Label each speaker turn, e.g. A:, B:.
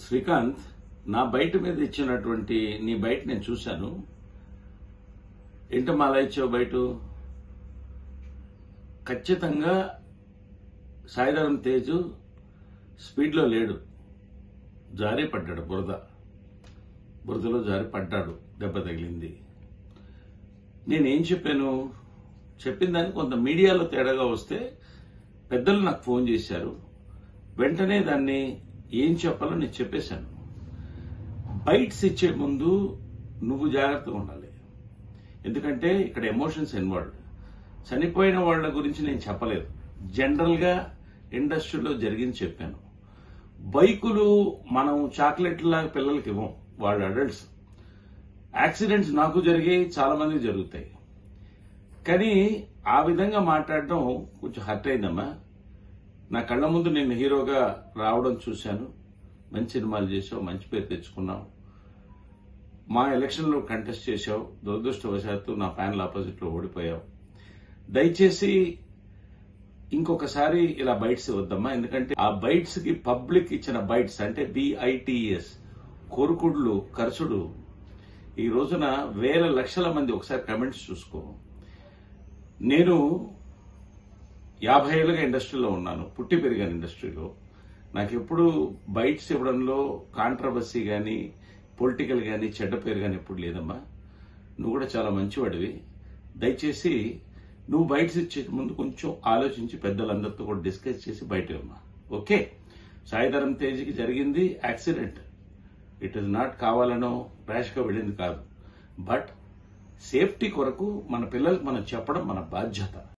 A: శ్రీకాంత్ నా బయట మీద ఇచ్చినటువంటి నీ బయట నేను చూశాను ఏంటమ్మా అలా ఇచ్చావు బయట ఖచ్చితంగా సాయిధరం తేజు స్పీడ్లో లేడు జారి పడ్డాడు బురద బురదలో జారి పడ్డాడు దెబ్బ తగిలింది నేనేం చెప్పాను చెప్పిన దానికి కొంత మీడియాలో తేడాగా వస్తే పెద్దలు నాకు ఫోన్ చేశారు వెంటనే దాన్ని ఏం చెప్పాలో నేను చెప్పేశాను బైట్స్ ఇచ్చే ముందు నువ్వు జాగ్రత్తగా ఉండాలి ఎందుకంటే ఇక్కడ ఎమోషన్స్ ఇన్వాల్వ్ చనిపోయిన వాళ్ళ గురించి నేను చెప్పలేదు జనరల్గా ఇండస్ట్రీలో జరిగింది చెప్పాను బైకులు మనం చాక్లెట్లాగా పిల్లలకి ఇవ్వం వాళ్ళు అడల్ట్స్ యాక్సిడెంట్స్ నాకు జరిగాయి చాలా మందికి జరుగుతాయి కానీ ఆ విధంగా మాట్లాడడం కొంచెం హర్ట్ అయిందమ్మా నా కళ్ళ ముందు నేను హీరోగా రావడం చూశాను మంచి సినిమాలు చేసావు మంచి పేరు తెచ్చుకున్నావు మా ఎలక్షన్లో కంటెస్ట్ చేశావు దురదృష్టవశాత్తు నా ప్యానల్ ఆపోజిట్లో ఓడిపోయావు దయచేసి ఇంకొకసారి ఇలా బైట్స్ ఇవ్వద్దమ్మా ఎందుకంటే ఆ బైట్స్ కి పబ్లిక్ ఇచ్చిన బైట్స్ అంటే బిఐటిఎస్ కొరుకుడులు ఖర్చుడు ఈ రోజున వేల లక్షల మంది ఒకసారి కమెంట్స్ చూసుకో నేను యాభై ఏళ్ళుగా ఇండస్ట్రీలో ఉన్నాను పుట్టి పెరిగాను ఇండస్ట్రీలో నాకు ఎప్పుడు బైట్స్ ఇవ్వడంలో కాంట్రవర్సీ కానీ పొలిటికల్ కానీ చెడ్డ పేరు కానీ ఎప్పుడు లేదమ్మా నువ్వు కూడా చాలా మంచివాడివి దయచేసి నువ్వు బైట్స్ ఇచ్చే ముందు కొంచెం ఆలోచించి పెద్దలందరితో కూడా డిస్కస్ చేసి బయట ఇవ్వమ్మా ఓకే సాయిధరం తేజ్కి జరిగింది యాక్సిడెంట్ ఇట్ ఇస్ నాట్ కావాలనో ర్యాష్గా వెళ్ళింది కాదు బట్ సేఫ్టీ కొరకు మన పిల్లలకు మనం చెప్పడం మన బాధ్యత